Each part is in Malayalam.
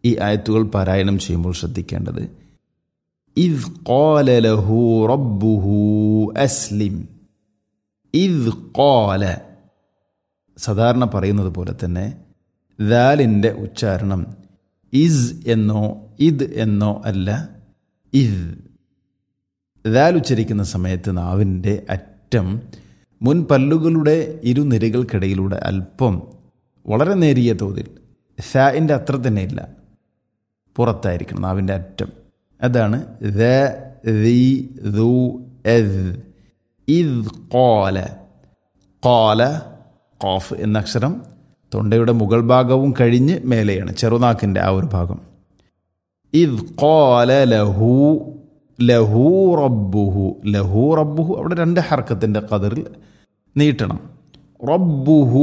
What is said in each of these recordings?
ഈ ആയത്തുകൾ പാരായണം ചെയ്യുമ്പോൾ ശ്രദ്ധിക്കേണ്ടത് ഇദ് ഖാല ലഹു റബ്ബുഹു അസ്ലിം ഇദ് ഖാല സാധാരണ പറയുന്നത് പോലെ തന്നെ ദാലിൻ്റെ ഉച്ചാരണം ഇസ് എന്നോ ഇദ് എന്നോ അല്ല ഇദ് ദാൽ ഉച്ചരിക്കുന്ന സമയത്ത് നാവിൻ്റെ അറ്റം മുൻ പല്ലുകളുടെ ഇരുനിരകൾക്കിടയിലൂടെ അല്പം വളരെ നേരിയ തോതിൽ സാഇൻ്റെ അത്ര തന്നെ ഇല്ല പുറത്തായിരിക്കണം നാവിൻ്റെ അറ്റം അതാണ് ദ ദി ദു എദ് ഇദ് കോല കോല കോഫ് എന്ന അക്ഷരം തൊണ്ടയുടെ മുകൾ ഭാഗവും കഴിഞ്ഞ് മേലെയാണ് ചെറുനാക്കിൻ്റെ ആ ഒരു ഭാഗം ഇദ് കോല ലഹു ലഹു റബ്ബുഹു ലഹു റബ്ബുഹു അവിടെ രണ്ട് ഹർക്കത്തിൻ്റെ കതിറിൽ നീട്ടണം റബ്ബുഹു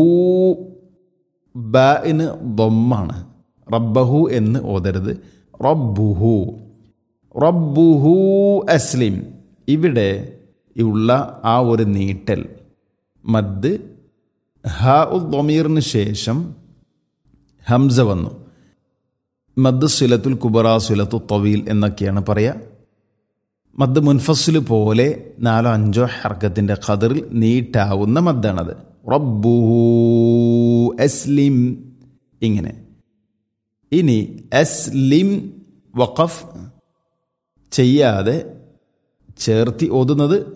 ബിന് ദൊമ്മാണ് റബ്ബഹു എന്ന് ഓതരുത് റബ്ബുഹു റബ്ബുഹു അസ്ലിം ഇവിടെ ഉള്ള ആ ഒരു നീട്ടൽ മദ് ഹ ഉദ്മീറിന് ശേഷം ഹംസ വന്നു മദ് സുലത്തുൽ കുബറ സുലത്തു തവീൽ എന്നൊക്കെയാണ് പറയുക മദ് മുൻഫസിൽ പോലെ നാലോ അഞ്ചോ ഹർക്കത്തിൻ്റെ ഖദറിൽ നീട്ടാവുന്ന മദ്ദാണത് റബ്ബുഹു അസ്ലിം ഇങ്ങനെ ഇനി അസ്ലിം വഖഫ് ചെയ്യാതെ ചേർത്തി ഓതുന്നത്